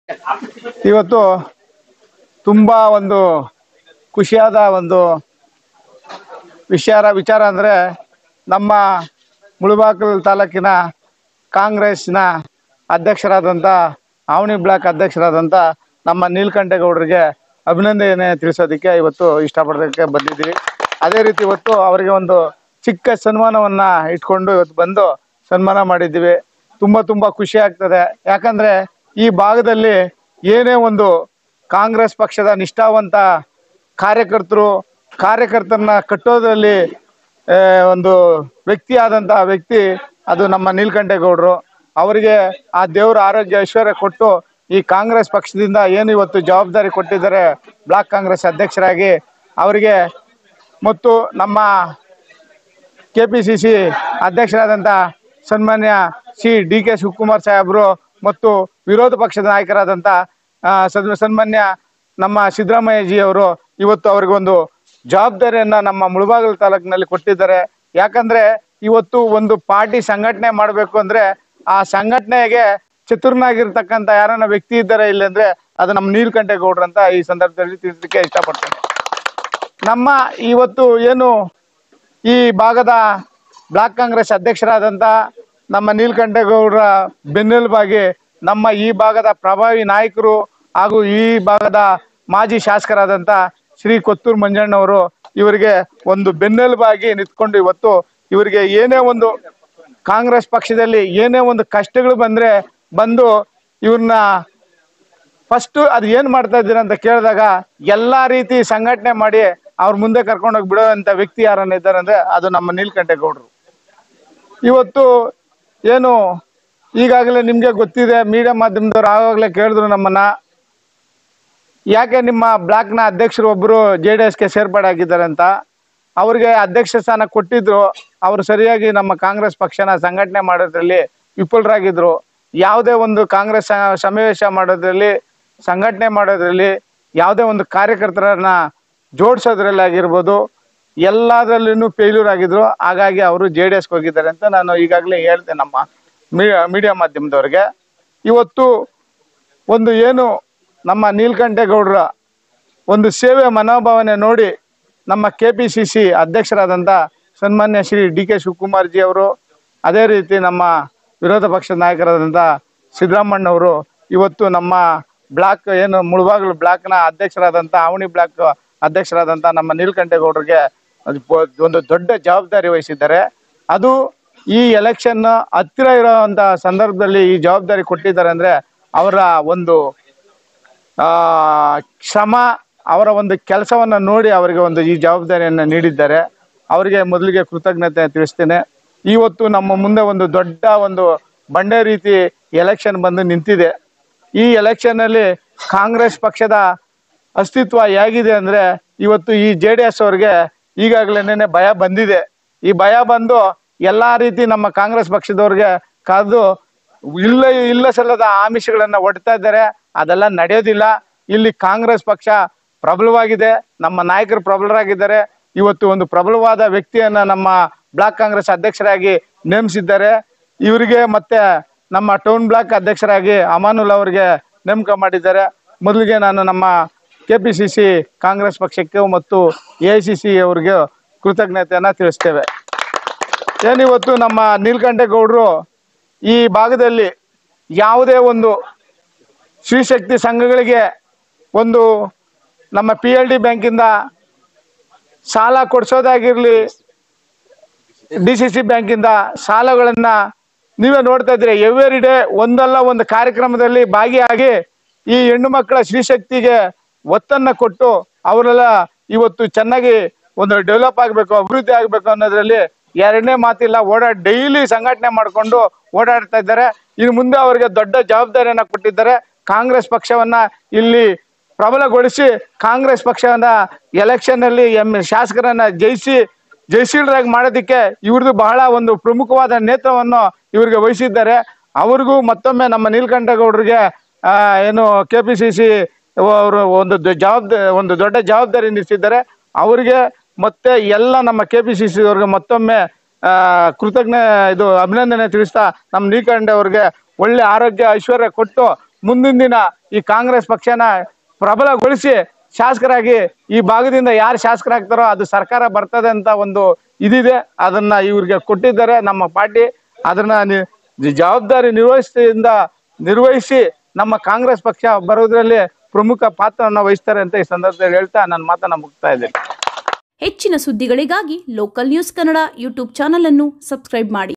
ಇವತ್ತು ತುಂಬ ಒಂದು ಖುಷಿಯಾದ ಒಂದು ವಿಚಾರ ವಿಚಾರ ಅಂದರೆ ನಮ್ಮ ಮುಳುಬಾಗಿಲು ತಾಲೂಕಿನ ಕಾಂಗ್ರೆಸ್ನ ಅಧ್ಯಕ್ಷರಾದಂಥ ಆವಣಿ ಬ್ಲಾಕ್ ಅಧ್ಯಕ್ಷರಾದಂಥ ನಮ್ಮ ನೀಲಕಂಠೇಗೌಡರಿಗೆ ಅಭಿನಂದನೆ ತಿಳಿಸೋದಕ್ಕೆ ಇವತ್ತು ಇಷ್ಟಪಡೋದಕ್ಕೆ ಬಂದಿದ್ದೀವಿ ಅದೇ ರೀತಿ ಇವತ್ತು ಅವರಿಗೆ ಒಂದು ಚಿಕ್ಕ ಸನ್ಮಾನವನ್ನು ಇಟ್ಕೊಂಡು ಇವತ್ತು ಬಂದು ಸನ್ಮಾನ ಮಾಡಿದ್ದೀವಿ ತುಂಬ ತುಂಬ ಖುಷಿ ಆಗ್ತದೆ ಯಾಕಂದರೆ ಈ ಭಾಗದಲ್ಲಿ ಏನೇ ಒಂದು ಕಾಂಗ್ರೆಸ್ ಪಕ್ಷದ ನಿಷ್ಠಾವಂತ ಕಾರ್ಯಕರ್ತರು ಕಾರ್ಯಕರ್ತರನ್ನ ಕಟ್ಟೋದ್ರಲ್ಲಿ ಆ, ಒಂದು ವ್ಯಕ್ತಿ ಆದಂತಹ ವ್ಯಕ್ತಿ ಅದು ನಮ್ಮ ನೀಲಕಂಠೇಗೌಡರು ಅವರಿಗೆ ಆ ದೇವರ ಆರೋಗ್ಯ ಐಶ್ವರ್ಯ ಕೊಟ್ಟು ಈ ಕಾಂಗ್ರೆಸ್ ಪಕ್ಷದಿಂದ ಏನು ಇವತ್ತು ಜವಾಬ್ದಾರಿ ಕೊಟ್ಟಿದ್ದಾರೆ ಬ್ಲಾಕ್ ಕಾಂಗ್ರೆಸ್ ಅಧ್ಯಕ್ಷರಾಗಿ ಅವರಿಗೆ ಮತ್ತು ನಮ್ಮ ಕೆ ಪಿ ಸಿ ಸಿ ಅಧ್ಯಕ್ಷರಾದಂಥ ಸನ್ಮಾನ್ಯ ಶ್ರೀ ಡಿ ಕೆ ಶಿವಕುಮಾರ್ ಸಾಹೇಬರು ಮತ್ತು ವಿರೋಧ ಪಕ್ಷದ ನಾಯಕರಾದಂಥ ಆ, ಸದ್- ಸನ್ಮಾನ್ಯ ನಮ್ಮ ಸಿದ್ದರಾಮಯ್ಯಜಿ ಅವರು ಇವತ್ತು ಅವ್ರಿಗೊಂದು ಜವಾಬ್ದಾರಿಯನ್ನ ನಮ್ಮ ಮುಳಬಾಗಿಲು ತಾಲೂಕಿನಲ್ಲಿ ಕೊಟ್ಟಿದ್ದಾರೆ ಯಾಕಂದ್ರೆ ಇವತ್ತು ಒಂದು ಪಾರ್ಟಿ ಸಂಘಟನೆ ಮಾಡಬೇಕು ಅಂದ್ರೆ ಆ ಸಂಘಟನೆಗೆ ಚತುರ್ನಾಗಿರ್ತಕ್ಕಂಥ ಯಾರನ್ನ ವ್ಯಕ್ತಿ ಇದ್ದಾರೆ ಇಲ್ಲಿ ಅಂದ್ರೆ ಅದು ನಮ್ಮ ನೀಲಕಂಠೇಗೌಡ್ರು ಅಂತ ಈ ಸಂದರ್ಭದಲ್ಲಿ ತಿಳಿಸಲಿಕ್ಕೆ ಇಷ್ಟಪಡ್ತೇನೆ ನಮ್ಮ ಇವತ್ತು ಏನು ಈ ಭಾಗದ ಬ್ಲಾಕ್ ಕಾಂಗ್ರೆಸ್ ಅಧ್ಯಕ್ಷರಾದಂಥ ನಮ್ಮ ನೀಲಕಂಠೇಗೌಡರ ಬೆನ್ನೆಲುಬಾಗಿ ನಮ್ಮ ಈ ಭಾಗದ ಪ್ರಭಾವಿ ನಾಯಕರು ಹಾಗೂ ಈ ಭಾಗದ ಮಾಜಿ ಶಾಸಕರಾದಂಥ ಶ್ರೀ ಕೊತ್ತೂರು ಮಂಜಣ್ಣವರು ಇವರಿಗೆ ಒಂದು ಬೆನ್ನೆಲುಬಾಗಿ ನಿಂತ್ಕೊಂಡು ಇವತ್ತು ಇವರಿಗೆ ಏನೇ ಒಂದು ಕಾಂಗ್ರೆಸ್ ಪಕ್ಷದಲ್ಲಿ ಏನೇ ಒಂದು ಕಷ್ಟಗಳು ಬಂದ್ರೆ ಬಂದು ಇವ್ರನ್ನ ಫಸ್ಟ್ ಅದು ಏನ್ ಮಾಡ್ತಾ ಇದ್ದೀರಾ ಅಂತ ಕೇಳಿದಾಗ ಎಲ್ಲಾ ರೀತಿ ಸಂಘಟನೆ ಮಾಡಿ ಅವ್ರ ಮುಂದೆ ಕರ್ಕೊಂಡೋಗಿ ಬಿಡೋಂಥ ವ್ಯಕ್ತಿ ಯಾರನ್ನ ಇದ್ದಾರೆ ಅಂದ್ರೆ ಅದು ನಮ್ಮ ನೀಲಕಂಠೇಗೌಡರು ಇವತ್ತು ಏನು ಈಗಾಗಲೇ ನಿಮ್ಗೆ ಗೊತ್ತಿದೆ ಮೀಡಿಯಾ ಮಾಧ್ಯಮದವ್ರು ಆವಾಗಲೇ ಕೇಳಿದ್ರು ನಮ್ಮನ್ನ ಯಾಕೆ ನಿಮ್ಮ ಬ್ಲಾಕ್ನ ಅಧ್ಯಕ್ಷರು ಒಬ್ಬರು ಜೆ ಡಿ ಎಸ್ಗೆ ಸೇರ್ಪಡೆ ಆಗಿದ್ದಾರೆ ಅಂತ ಅವ್ರಿಗೆ ಅಧ್ಯಕ್ಷ ಸ್ಥಾನ ಕೊಟ್ಟಿದ್ರು ಅವರು ಸರಿಯಾಗಿ ನಮ್ಮ ಕಾಂಗ್ರೆಸ್ ಪಕ್ಷನ ಸಂಘಟನೆ ಮಾಡೋದ್ರಲ್ಲಿ ವಿಫಲರಾಗಿದ್ರು ಯಾವುದೇ ಒಂದು ಕಾಂಗ್ರೆಸ್ ಸ- ಸಮಾವೇಶ ಮಾಡೋದ್ರಲ್ಲಿ ಸಂಘಟನೆ ಮಾಡೋದ್ರಲ್ಲಿ ಯಾವುದೇ ಒಂದು ಕಾರ್ಯಕರ್ತರನ್ನ ಜೋಡಿಸೋದ್ರಲ್ಲಿ ಆಗಿರ್ಬೋದು ಎಲ್ಲದರಲ್ಲೂ ಫೇಲ್ಯೂರ್ ಆಗಿದ್ರು ಹಾಗಾಗಿ ಅವರು ಜೆ ಡಿ ಎಸ್ಗೆ ಹೋಗಿದ್ದಾರೆ ಅಂತ ನಾನು ಈಗಾಗಲೇ ಹೇಳ್ದೆ ನಮ್ಮ ಮೀಡಿಯಾ ಮಾಧ್ಯಮದವ್ರಿಗೆ ಇವತ್ತು ಒಂದು ಏನು ನಮ್ಮ ನೀಲಕಂಠೇಗೌಡರ ಒಂದು ಸೇವೆ ಮನೋಭಾವನೆ ನೋಡಿ ನಮ್ಮ ಕೆ ಪಿ ಸಿ ಸಿ ಅಧ್ಯಕ್ಷರಾದಂಥ ಸನ್ಮಾನ್ಯ ಶ್ರೀ ಡಿ ಕೆ ಶಿವಕುಮಾರ್ಜಿ ಅವರು ಅದೇ ರೀತಿ ನಮ್ಮ ವಿರೋಧ ಪಕ್ಷದ ನಾಯಕರಾದಂಥ ಸಿದ್ದರಾಮಣ್ಣವರು ಇವತ್ತು ನಮ್ಮ ಬ್ಲಾಕ್ ಏನು ಮುಳಬಾಗಿಲು ಬ್ಲಾಕ್ನ ಅಧ್ಯಕ್ಷರಾದಂಥ ಆವಣಿ ಬ್ಲಾಕ್ ಅಧ್ಯಕ್ಷರಾದಂಥ ನಮ್ಮ ನೀಲಕಂಠೇಗೌಡರಿಗೆ ಅದು ಬ- ಒಂದು ದೊಡ್ಡ ಜವಾಬ್ದಾರಿ ವಹಿಸಿದ್ದಾರೆ ಅದು ಈ ಎಲೆಕ್ಷನ್ ಹತ್ತಿರ ಇರೋವಂಥ ಸಂದರ್ಭದಲ್ಲಿ ಈ ಜವಾಬ್ದಾರಿ ಕೊಟ್ಟಿದ್ದಾರೆ ಅಂದರೆ ಅವರ ಒಂದು ಆ, ಶ್ರಮ ಅವರ ಒಂದು ಕೆಲಸವನ್ನು ನೋಡಿ ಅವರಿಗೆ ಒಂದು ಈ ಜವಾಬ್ದಾರಿಯನ್ನು ನೀಡಿದ್ದಾರೆ ಅವರಿಗೆ ಮೊದಲಿಗೆ ಕೃತಜ್ಞತೆ ತಿಳಿಸ್ತೇನೆ ಇವತ್ತು ನಮ್ಮ ಮುಂದೆ ಒಂದು ದೊಡ್ಡ ಒಂದು ಬಂಡೆ ರೀತಿ ಎಲೆಕ್ಷನ್ ಬಂದು ನಿಂತಿದೆ ಈ ಎಲೆಕ್ಷನ್ನಲ್ಲಿ ಕಾಂಗ್ರೆಸ್ ಪಕ್ಷದ ಅಸ್ತಿತ್ವ ಹೇಗಿದೆ ಅಂದರೆ ಇವತ್ತು ಈ ಜೆ ಡಿ ಎಸ್ ಅವ್ರಿಗೆ ಈಗಾಗಲೇ ಭಯ ಬಂದಿದೆ ಈ ಭಯ ಬಂದು ಎಲ್ಲ ರೀತಿ ನಮ್ಮ ಕಾಂಗ್ರೆಸ್ ಪಕ್ಷದವ್ರಿಗೆ ಕಾದು ಇಲ್ಲ ಇಲ್ಲ ಸಲ್ಲದ ಆಮಿಷಗಳನ್ನ ಒಡ್ತಾ ಇದ್ದಾರೆ ಅದೆಲ್ಲ ನಡೆಯೋದಿಲ್ಲ ಇಲ್ಲಿ ಕಾಂಗ್ರೆಸ್ ಪಕ್ಷ ಪ್ರಬಲವಾಗಿದೆ ನಮ್ಮ ನಾಯಕರು ಪ್ರಬಲರಾಗಿದ್ದಾರೆ ಇವತ್ತು ಒಂದು ಪ್ರಬಲವಾದ ವ್ಯಕ್ತಿಯನ್ನ ನಮ್ಮ ಬ್ಲಾಕ್ ಕಾಂಗ್ರೆಸ್ ಅಧ್ಯಕ್ಷರಾಗಿ ನೇಮಿಸಿದ್ದಾರೆ ಇವರಿಗೆ ಮತ್ತೆ ನಮ್ಮ ಟೌನ್ ಬ್ಲಾಕ್ ಅಧ್ಯಕ್ಷರಾಗಿ ಅಮಾನುಲ್ ಅವರಿಗೆ ನೇಮಕ ಮಾಡಿದ್ದಾರೆ ಮೊದಲಿಗೆ ನಾನು ನಮ್ಮ K P C C Congress ಪಕ್ಷಕ್ಕೆ ಮತ್ತು ಎ ಐ ಸಿ ಸಿ ಅವರಿಗೆ ಕೃತಜ್ಞತೆಯನ್ನು ತಿಳಿಸ್ತೇವೆ ಏನಿವತ್ತು ನಮ್ಮ ನೀಲಕಂಠೇಗೌಡರು ಈ ಭಾಗದಲ್ಲಿ ಯಾವುದೇ ಒಂದು ಶ್ರೀಶಕ್ತಿ ಸಂಘಗಳಿಗೆ ಒಂದು ನಮ್ಮ ಪಿ ಎಲ್ ಡಿ ಬ್ಯಾಂಕಿಂದ ಸಾಲ ಕೊಡಿಸೋದಾಗಿರ್ಲಿ ಡಿ ಸಿ ಸಿ ಬ್ಯಾಂಕಿಂದ ಸಾಲಗಳನ್ನ ನೀವೇ ನೋಡ್ತಾ ಇದ್ದೀರಿ ಎವ್ರಿ ಡೇ ಒಂದಲ್ಲ ಒಂದು ಕಾರ್ಯಕ್ರಮದಲ್ಲಿ ಭಾಗಿಯಾಗಿ ಈ ಹೆಣ್ಣು ಮಕ್ಕಳ ಶ್ರೀಶಕ್ತಿಗೆ ಒತ್ತನ್ನ ಕೊಟ್ಟು ಅವರೆಲ್ಲ ಇವತ್ತು ಚೆನ್ನಾಗಿ ಒಂದು ಡೆವಲಪ್ ಆಗಬೇಕು ಅಭಿವೃದ್ಧಿ ಆಗಬೇಕು ಅನ್ನೋದ್ರಲ್ಲಿ ಎರಡನೇ ಮಾತಿಲ್ಲ ಓಡಾಡ್ ಡೈಲಿ ಸಂಘಟನೆ ಮಾಡಿಕೊಂಡು ಓಡಾಡ್ತಾ ಇದ್ದಾರೆ ಇನ್ನು ಮುಂದೆ ಅವರಿಗೆ ದೊಡ್ಡ ಜವಾಬ್ದಾರಿಯನ್ನ ಕೊಟ್ಟಿದ್ದಾರೆ ಕಾಂಗ್ರೆಸ್ ಪಕ್ಷವನ್ನ ಇಲ್ಲಿ ಪ್ರಬಲಗೊಳಿಸಿ ಕಾಂಗ್ರೆಸ್ ಪಕ್ಷವನ್ನ ಎಲೆಕ್ಷನ್ ಅಲ್ಲಿ ಎಂ ಶಾಸಕರನ್ನ ಜಯಿಸಿ ಜಯಶೀಲರಾಗಿ ಮಾಡೋದಕ್ಕೆ ಇವ್ರದ್ದು ಬಹಳ ಒಂದು ಪ್ರಮುಖವಾದ ನೇತೃತ್ವವನ್ನು ಇವರಿಗೆ ವಹಿಸಿದ್ದಾರೆ ಅವ್ರಿಗೂ ಮತ್ತೊಮ್ಮೆ ನಮ್ಮ ನೀಲಕಂಠೇಗೌಡರಿಗೆ ಆ, ಏನು ಕೆ ಪಿ ಸಿ ಸಿ ಅವರು ಒಂದು ದ- ಜವಾಬ್ದಾರಿ ಒಂದು ದೊಡ್ಡ ಜವಾಬ್ದಾರಿ ನಿಲ್ಲಿಸಿದ್ದಾರೆ ಅವರಿಗೆ ಮತ್ತೆ ಎಲ್ಲ ನಮ್ಮ ಕೆ ಪಿ ಸಿ ಸಿ ಅವ್ರಿಗೆ ಮತ್ತೊಮ್ಮೆ ಆ, ಕೃತಜ್ಞ ಇದು ಅಭಿನಂದನೆ ತಿಳಿಸ್ತಾ ನಮ್ಮ ನೀಲಕಂಠ ಅವ್ರಿಗೆ ಒಳ್ಳೆ ಆರೋಗ್ಯ ಐಶ್ವರ್ಯ ಕೊಟ್ಟು ಮುಂದಿನ ದಿನ ಈ ಕಾಂಗ್ರೆಸ್ ಪಕ್ಷನ ಪ್ರಬಲಗೊಳಿಸಿ ಶಾಸಕರಾಗಿ ಈ ಭಾಗದಿಂದ ಯಾರು ಶಾಸಕರಾಗ್ತಾರೋ ಅದು ಸರ್ಕಾರ ಬರ್ತದೆ ಅಂತ ಒಂದು ಇದಿದೆ ಅದನ್ನ ಇವ್ರಿಗೆ ಕೊಟ್ಟಿದ್ದಾರೆ ನಮ್ಮ ಪಾರ್ಟಿ ಅದನ್ನ ನಿ- ಜವಾಬ್ದಾರಿ ನಿರ್ವಹಿಸಿಯಿಂದ ನಿರ್ವಹಿಸಿ ನಮ್ಮ ಕಾಂಗ್ರೆಸ್ ಪಕ್ಷ ಬರೋದ್ರಲ್ಲಿ ಪ್ರಮುಖ ಪಾತ್ರವನ್ನು ವಹಿಸ್ತಾರೆ ಅಂತ ಈ ಸಂದರ್ಭದಲ್ಲಿ ಹೇಳ್ತಾ ನನ್ನ ಮಾತನ್ನ ಮುಗ್ತಾ ಇದ್ದೇನೆ ಹೆಚ್ಚಿನ ಸುದ್ದಿಗಳಿಗಾಗಿ local news Kannada YouTube channel ಅನ್ನು ಸಬ್ಸ್ಕ್ರೈಬ್ ಮಾಡಿ